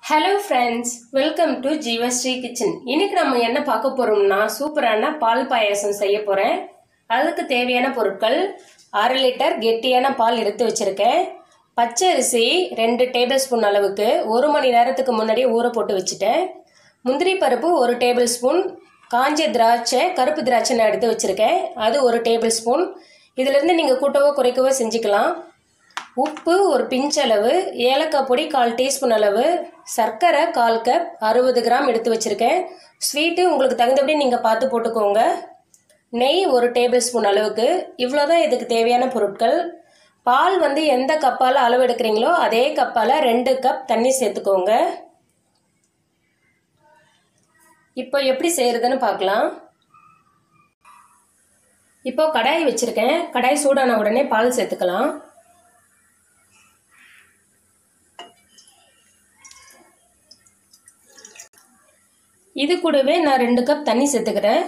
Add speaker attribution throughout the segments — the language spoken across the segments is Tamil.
Speaker 1: hello friends welcome to Jeevasri kitchen இன்னைக்கு நம்ம என்ன பார்க்க போறோம்னா சூப்பரான பால் பாயாசம் செய்ய போறேன் அதுக்கு தேவையான பொருட்கள் அரை லிட்டர் கெட்டியான பால் எடுத்து வச்சிருக்கேன் பச்சை அரிசி ரெண்டு டேபிள் ஸ்பூன் அளவுக்கு ஒரு மணி நேரத்துக்கு முன்னாடியே ஊற போட்டு வச்சுட்டேன் முந்திரி பருப்பு ஒரு டேபிள் ஸ்பூன் காஞ்ச திராட்சை கருப்பு திராட்சை நான் எடுத்து வச்சிருக்கேன் அது ஒரு டேபிள் ஸ்பூன் இதிலிருந்து நீங்கள் கூட்டவோ குறைக்கவோ செஞ்சுக்கலாம் உப்பு ஒரு பிஞ்ச் அளவு ஏலக்காய் பொடி கால் டீஸ்பூன் அளவு சர்க்கரை கால் கப் அறுபது கிராம் எடுத்து வச்சுருக்கேன் ஸ்வீட்டு உங்களுக்கு தகுந்தபடி நீங்கள் பார்த்து போட்டுக்கோங்க நெய் ஒரு டேபிள் ஸ்பூன் அளவுக்கு இவ்வளோதான் இதுக்கு தேவையான பொருட்கள் பால் வந்து எந்த கப்பால் அளவு எடுக்கிறீங்களோ அதே கப்பால் ரெண்டு கப் தண்ணி சேர்த்துக்கோங்க இப்போ எப்படி செய்கிறதுன்னு பார்க்கலாம் இப்போ கடாய் வச்சுருக்கேன் கடாய் சூடான உடனே பால் சேர்த்துக்கலாம் இது கூடவே நான் ரெண்டு கப் தண்ணி சேர்த்துக்கிறேன்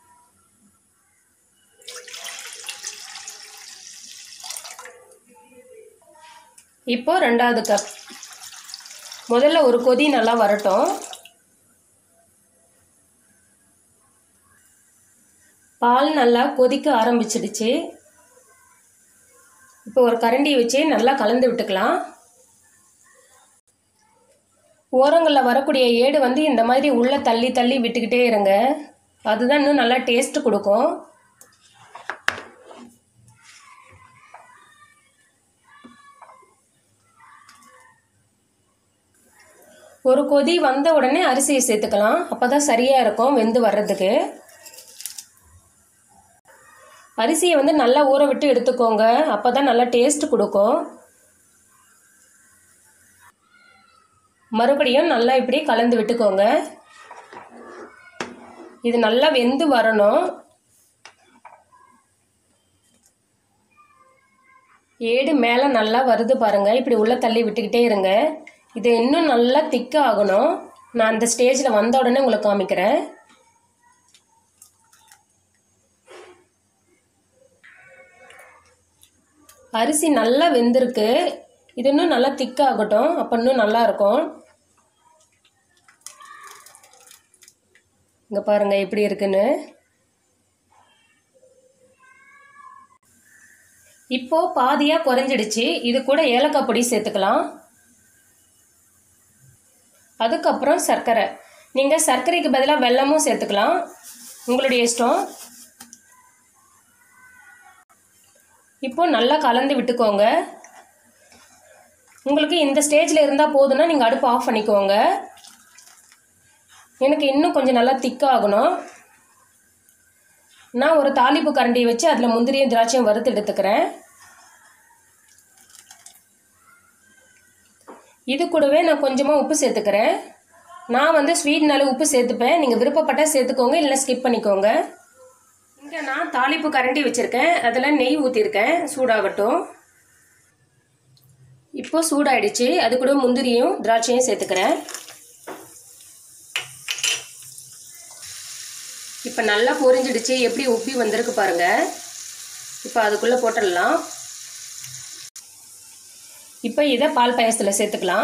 Speaker 1: இப்போ ரெண்டாவது கப் முதல்ல ஒரு கொதி நல்லா வரட்டும் பால் நல்லா கொதிக்க ஆரம்பிச்சிடுச்சு இப்போ ஒரு கரண்டி வச்சு நல்லா கலந்து விட்டுக்கலாம் ஓரங்களில் வரக்கூடிய ஏடு வந்து இந்த மாதிரி உள்ளே தள்ளி தள்ளி விட்டுக்கிட்டே இருங்க அதுதான் இன்னும் நல்லா டேஸ்ட் கொடுக்கும் ஒரு கொதி வந்த உடனே அரிசியை சேர்த்துக்கலாம் அப்போ தான் சரியாக இருக்கும் வெந்து வர்றதுக்கு அரிசியை வந்து நல்லா ஊற விட்டு எடுத்துக்கோங்க அப்போ தான் நல்லா டேஸ்ட் கொடுக்கும் மறுபடியும் நல்லா இப்படி கலந்து விட்டுக்கோங்க இது நல்லா வெந்து வரணும் ஏடு மேலே நல்லா வருது பாருங்கள் இப்படி உள்ளே தள்ளி விட்டுக்கிட்டே இருங்க இது இன்னும் நல்லா திக்க ஆகணும் நான் அந்த ஸ்டேஜில் வந்த உடனே உங்களுக்கு காமிக்கிறேன் அரிசி நல்லா வெந்திருக்கு இது இன்னும் நல்லா திக்காகட்டும் அப்போ இன்னும் நல்லா இருக்கும் இங்கே பாருங்கள் எப்படி இருக்குன்னு இப்போ பாதியாக குறைஞ்சிடுச்சு இது கூட ஏலக்காய் பொடி சேர்த்துக்கலாம் அதுக்கப்புறம் சர்க்கரை நீங்கள் சர்க்கரைக்கு பதிலாக வெல்லமும் சேர்த்துக்கலாம் உங்களுடைய இஷ்டம் இப்போ நல்லா கலந்து விட்டுக்கோங்க உங்களுக்கு இந்த ஸ்டேஜில் இருந்தால் போதுன்னா நீங்கள் அடுப்பு ஆஃப் பண்ணிக்கோங்க எனக்கு இன்னும் கொஞ்சம் நல்லா திக்காகணும் நான் ஒரு தாளிப்பு கரண்டியை வச்சு அதில் முந்திரியும் திராட்சையும் வறுத்து எடுத்துக்கிறேன் இது கூடவே நான் கொஞ்சமாக உப்பு சேர்த்துக்கிறேன் நான் வந்து ஸ்வீட்னால உப்பு சேர்த்துப்பேன் நீங்கள் விருப்பப்பட்டால் சேர்த்துக்கோங்க இல்லை ஸ்கிப் பண்ணிக்கோங்க இங்கே நான் தாளிப்பு கரண்டி வச்சுருக்கேன் அதில் நெய் ஊற்றிருக்கேன் சூடாகட்டும் இப்போ சூடாயிடுச்சு அது கூட முந்திரியும் திராட்சையும் சேர்த்துக்கிறேன் இப்போ நல்லா பொரிஞ்சிடுச்சு எப்படி உப்பி வந்திருக்கு பாருங்க இப்போ அதுக்குள்ளே போட்டுடலாம் இப்போ இதை பால் பாயசத்தில் சேர்த்துக்கலாம்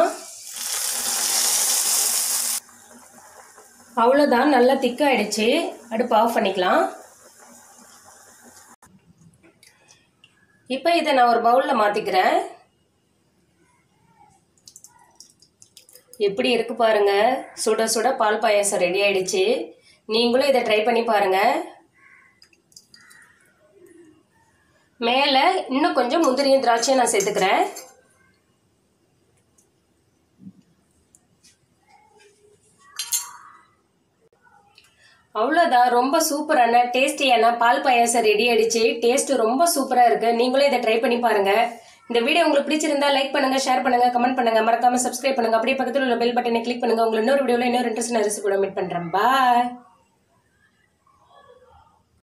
Speaker 1: அவ்வளோதான் நல்லா திக்காயிடுச்சு அடுப்பு ஆஃப் பண்ணிக்கலாம் இப்போ இதை நான் ஒரு பவுலில் மாற்றிக்கிறேன் எப்படி இருக்கு பாருங்க சுட சுட பால் பாயாசம் ரெடி ஆயிடுச்சு நீங்களும் இதை ட்ரை பண்ணி பாருங்க மேலே இன்னும் கொஞ்சம் முந்திரியும் திராட்சையும் நான் சேர்த்துக்கிறேன் அவ்வளோதான் ரொம்ப சூப்பரான டேஸ்டியான பால் பாயாசம் ரெடி ஆயிடுச்சு டேஸ்ட் ரொம்ப சூப்பராக இருக்கு நீங்களும் இதை ட்ரை பண்ணி பாருங்க இந்த வீடியோ உங்களுக்கு பிடிச்சிருந்தா லைக் பண்ணுங்க ஷேர் பண்ணுங்க கமெண்ட் பண்ணுங்க மறக்காம சப்ஸ்கிரைப் பண்ணுங்க அப்படியே பக்கத்தில் உள்ள பெல் பட்டனை கிளிக் பண்ணுங்க உங்களை இன்னொரு வீடியோவில் இன்னொரு இன்ட்ரெஸ்ட் ரெசிபி மீட் பண்றேன் பாய்